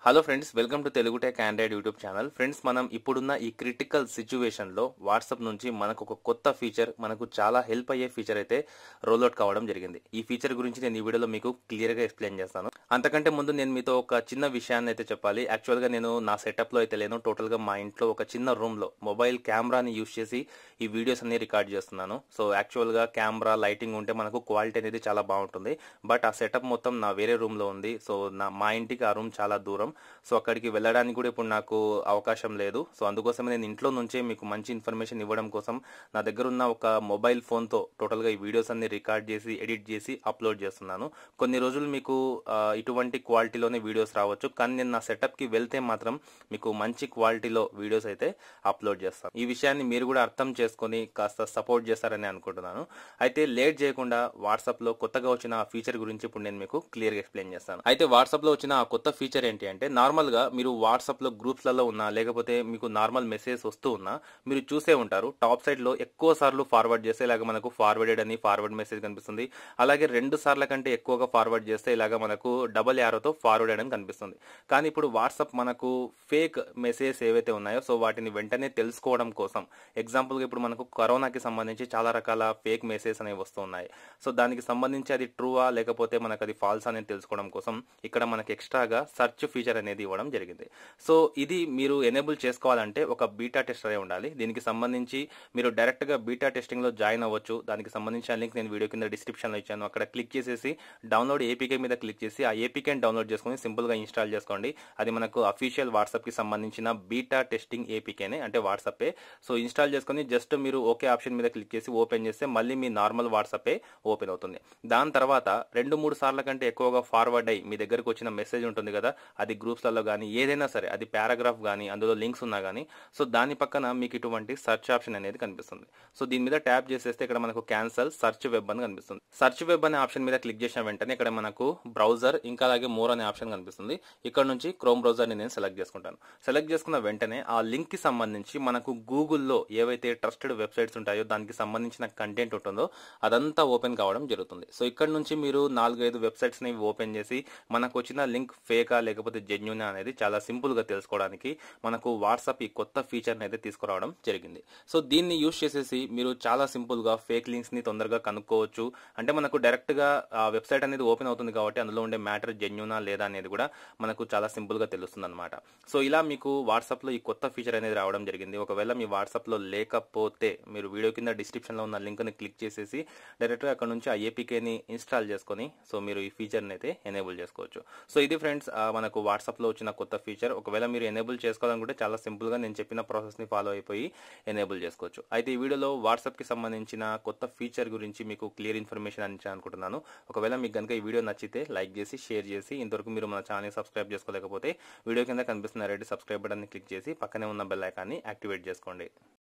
hello friends welcome to Telugu tech android YouTube channel friends మనం ఇప్పుడున్న ఈ క్రిటికల్ సిచ్యువేషన్లో వాట్సాప్ నుంచి మనకు ఒక కొత్త ఫీచర్ మనకు చాలా హెల్ప్ అయ్యే ఫీచర్ అయితే రోల్అవుట్ కావడం జరిగింది ఈ ఫీచర్ గురించి నేను ఈ వీడియోలో మీకు క్లియర్గా ఎక్స్ప్లెయిన్ చేస్తాను అంతకంటే ముందు నేను మీతో ఒక చిన్న విషయాన్ని అయితే చెప్పాలి యాక్చువల్గా నేను నా సెటప్లో అయితే లేను టోటల్గా మా ఇంట్లో ఒక చిన్న రూమ్లో మొబైల్ కెమెరాని యూస్ చేసి ఈ వీడియోస్ అన్ని రికార్డ్ చేస్తున్నాను సో యాక్చువల్గా కెమెరా లైటింగ్ ఉంటే మనకు క్వాలిటీ అనేది చాలా బాగుంటుంది బట్ ఆ సెటప్ మొత్తం నా వేరే రూమ్లో ఉంది సో నా మా ఇంటికి ఆ రూమ్ చాలా దూరం సో అక్కడికి వెళ్ళడానికి కూడా ఇప్పుడు నాకు అవకాశం లేదు సో అందుకోసం నేను ఇంట్లో నుంచే మీకు మంచి ఇన్ఫర్మేషన్ ఇవ్వడం కోసం నా దగ్గర ఉన్న ఒక మొబైల్ ఫోన్తో టోటల్గా ఈ వీడియోస్ అన్ని రికార్డ్ చేసి ఎడిట్ చేసి అప్లోడ్ చేస్తున్నాను కొన్ని రోజులు మీకు ఆ, ఇటువంటి క్వాలిటీలోనే వీడియోస్ రావచ్చు కానీ నేను నా సెటప్కి వెళ్తే మాత్రం మీకు మంచి క్వాలిటీలో వీడియోస్ అయితే అప్లోడ్ చేస్తాను ఈ విషయాన్ని మీరు కూడా అర్థం చేసుకొని కాస్త సపోర్ట్ చేస్తారని అనుకుంటున్నాను అయితే లేట్ చేయకుండా వాట్సాప్లో కొత్తగా వచ్చిన ఆ ఫీచర్ గురించి ఇప్పుడు నేను మీకు క్లియర్గా ఎక్స్ప్లెయిన్ చేస్తాను అయితే వాట్సాప్లో వచ్చిన ఆ కొత్త ఫీచర్ ఏంటి అంటే నార్మల్గా మీరు వాట్సాప్లో గ్రూప్స్లలో ఉన్నా లేకపోతే మీకు నార్మల్ మెసేజ్ వస్తూ ఉన్నా మీరు చూసే ఉంటారు టాప్ సైడ్లో ఎక్కువ సార్లు ఫార్వర్డ్ చేస్తే ఇలాగ మనకు ఫార్వర్డెడ్ అని ఫార్వర్డ్ మెసేజ్ కనిపిస్తుంది అలాగే రెండు సార్ల కంటే ఎక్కువగా ఫార్వర్డ్ చేస్తే ఇలాగ మనకు డబల్ యారోతో ఫార్వర్డెడ్ అని కనిపిస్తుంది కానీ ఇప్పుడు వాట్సాప్ మనకు ఫేక్ మెసేజ్ ఏవైతే ఉన్నాయో సో వాటిని వెంటనే తెలుసుకోవడం కోసం ఎగ్జాంపుల్గా ఇప్పుడు మనకు కరోనాకి సంబంధించి చాలా రకాల ఫేక్ మెసేజ్ అనేవి వస్తూ ఉన్నాయి సో దానికి సంబంధించి అది ట్రూవా లేకపోతే మనకు అది ఫాల్స్ అనేది తెలుసుకోవడం కోసం ఇక్కడ మనకి ఎక్స్ట్రాగా సెర్చ్ ఫీచర్ అనేది ఇవ్వడం జరిగింది సో ఇది మీరు ఎనేబుల్ చేసుకోవాలంటే ఒక బీటా టెస్టర్ అయి ఉండాలి దీనికి సంబంధించి మీరు డైరెక్ట్గా బీటా టెస్టింగ్లో జాయిన్ అవ్వచ్చు దానికి సంబంధించిన లింక్ నేను వీడియో కింద డిస్క్రిప్షన్లో ఇచ్చాను అక్కడ క్లిక్ చేసేసి డౌన్లోడ్ ఏపీకే మీద క్లిక్ చేసి ఆ ఏపీకేని డౌన్లోడ్ చేసుకొని సింపుల్గా ఇన్స్టాల్ చేసుకోండి అది మనకు అఫీషియల్ వాట్సాప్కి సంబంధించిన బీటా టెస్టింగ్ ఏపీకేనే అంటే వాట్సాపే సో ఇన్స్టాల్ చేసుకొని జస్ట్ మీరు ఓకే ఆప్షన్ మీద క్లిక్ చేసి ఓపెన్ చేస్తే మళ్ళీ మీ నార్మల్ వాట్సాపే ఓపెన్ అవుతుంది దాని తర్వాత రెండు మూడు సార్ల కంటే ఎక్కువగా ఫార్వర్డ్ అయ్యి మీ దగ్గరకు వచ్చిన మెసేజ్ ఉంటుంది కదా అది గ్రూప్స్లలో కానీ ఏదైనా సరే అది పారాగ్రాఫ్ కానీ అందులో లింక్స్ ఉన్నా కానీ సో దాని పక్కన మీకు ఇటువంటి సెర్చ్ ఆప్షన్ అనేది కనిపిస్తుంది సో దీని మీద ట్యాప్ చేసేస్తే ఇక్కడ మనకు క్యాన్సల్ సెర్చ్ వెబ్ అని కనిపిస్తుంది సెర్చ్ వెబ్ అనే ఆప్షన్ మీద క్లిక్ చేసిన వెంటనే ఇక్కడ మనకు బ్రౌజర్ ఇంకా అలాగే మోర్ అనే ఆప్షన్ కనిపిస్తుంది ఇక్కడ నుంచి క్రోమ్ బ్రౌజర్ ని నేను సెలెక్ట్ చేసుకుంటాను సెలెక్ట్ చేసుకున్న వెంటనే ఆ లింక్ కి సంబంధించి మనకు గూగుల్లో ఏవైతే ట్రస్టెడ్ వెబ్సైట్స్ ఉంటాయో దానికి సంబంధించిన కంటెంట్ ఉంటుందో అదంతా ఓపెన్ కావడం జరుగుతుంది సో ఇక్కడ నుంచి మీరు నాలుగైదు వెబ్సైట్స్ ని ఓపెన్ చేసి మనకు వచ్చిన లింక్ ఫేకా లేకపోతే జెన్యునా అనేది చాలా సింపుల్ గా తెలుసుకోవడానికి మనకు వాట్సాప్ ఈ కొత్త ఫీచర్ అయితే తీసుకురావడం జరిగింది సో దీన్ని యూస్ చేసేసి మీరు చాలా సింపుల్ గా ఫేక్ లింక్స్ ని తొందరగా కనుక్కోవచ్చు అంటే మనకు డైరెక్ట్ గా ఆ వెబ్సైట్ అనేది ఓపెన్ అవుతుంది కాబట్టి అందులో ఉండే మ్యాటర్ జెన్యునా లేదా అనేది కూడా మనకు చాలా సింపుల్ గా తెలుస్తుంది అనమాట సో ఇలా మీకు వాట్సాప్ లో ఈ కొత్త ఫీచర్ అనేది రావడం జరిగింది ఒకవేళ మీ వాట్సాప్ లో లేకపోతే మీరు వీడియో కింద డిస్క్రిప్షన్ లో ఉన్న లింక్ ని క్లిక్ చేసేసి డైరెక్ట్ గా అక్కడ నుంచి ఆ APK ని ఇన్స్టాల్ చేసుకొని సో మీరు ఈ ఫీచర్ అయితే ఎనేబుల్ చేసుకోవచ్చు సో ఇది ఫ్రెండ్స్ మనకు వాట్సాప్ లో వచ్చిన కొత్త ఫీచర్ ఒకవేళ మీరు ఎనేబుల్ చేసుకోవాలనుకుంటే చాలా సింపుల్ గా నేను చెప్పిన ప్రాసెస్ ని ఫాలో అయిపోయి ఎనేబుల్ చేసుకోవచ్చు అయితే ఈ వీడియోలో వాట్సాప్ కి సంబంధించిన కొత్త ఫీచర్ గురించి మీకు క్లియర్ ఇన్ఫర్మేషన్ అందించాను అనుకుంటున్నాను ఒకవేళ మీకు కనుక ఈ వీడియో నచ్చితే లైక్ చేసి షేర్ చేసి ఇంతవరకు మీరు మన ఛానల్ సబ్స్క్రైబ్ చేసుకోలేకపోతే వీడియో కింద కనిపిస్తున్న రెడ్డి సబ్స్క్రైబ్ బటన్ క్లిక్ చేసి పక్కనే ఉన్న బెల్ ఐకాన్ని యాక్టివేట్ చేసుకోండి